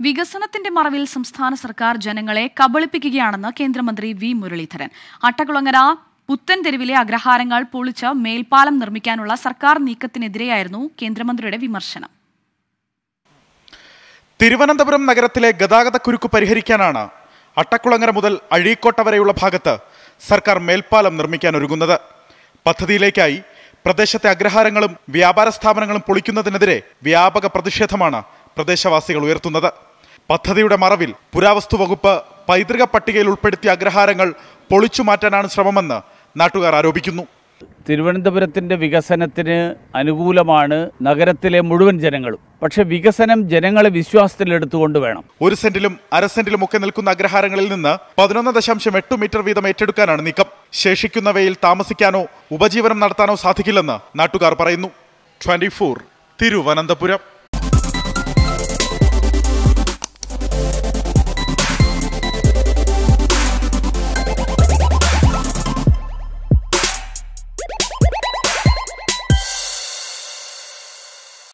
വികസനത്തിന്റെ മറവിൽ സംസ്ഥാന സർക്കാർ ജനങ്ങളെ കബളിപ്പിക്കുകയാണെന്ന് കേന്ദ്രമന്ത്രി വി മുരളീധരൻ അട്ടകുളങ്ങര പുത്തൻ തെരുവിലെ അഗ്രഹാരങ്ങൾ പൊളിച്ച് മേൽപ്പാലം നിർമ്മിക്കാനുള്ള സർക്കാർ നീക്കത്തിനെതിരെയായിരുന്നു കേന്ദ്രമന്ത്രിയുടെ വിമർശനം തിരുവനന്തപുരം നഗരത്തിലെ ഗതാഗതക്കുരുക്ക് പരിഹരിക്കാനാണ് അട്ടക്കുളങ്ങര മുതൽ അഴീക്കോട്ട വരെയുള്ള ഭാഗത്ത് സർക്കാർ മേൽപ്പാലം നിർമ്മിക്കാൻ ഒരുങ്ങുന്നത് പദ്ധതിയിലേക്കായി പ്രദേശത്തെ അഗ്രഹാരങ്ങളും വ്യാപാര സ്ഥാപനങ്ങളും പൊളിക്കുന്നതിനെതിരെ വ്യാപക പ്രതിഷേധമാണ് പ്രദേശവാസികൾ ഉയർത്തുന്നത് പദ്ധതിയുടെ മറവിൽ പുരാവസ്തു വകുപ്പ് പൈതൃക പട്ടികയിൽ ഉൾപ്പെടുത്തിയ അഗ്രഹാരങ്ങൾ പൊളിച്ചു മാറ്റാനാണ് ശ്രമമെന്ന് നാട്ടുകാർ ആരോപിക്കുന്നു തിരുവനന്തപുരത്തിൻ്റെ വികസനത്തിന് അനുകൂലമാണ് നഗരത്തിലെ മുഴുവൻ ജനങ്ങളും പക്ഷെ വികസനം ജനങ്ങളെ വിശ്വാസത്തിലെടുത്തുകൊണ്ട് വേണം ഒരു സെന്റിലും അര സെന്റിലും ഒക്കെ നിൽക്കുന്ന അഗ്രഹാരങ്ങളിൽ നിന്ന് പതിനൊന്ന് ദശാംശം എട്ട് മീറ്റർ വീതം ഏറ്റെടുക്കാനാണ് നീക്കം ശേഷിക്കുന്നവയിൽ താമസിക്കാനോ ഉപജീവനം നടത്താനോ സാധിക്കില്ലെന്ന് നാട്ടുകാർ പറയുന്നു ട്വന്റി തിരുവനന്തപുരം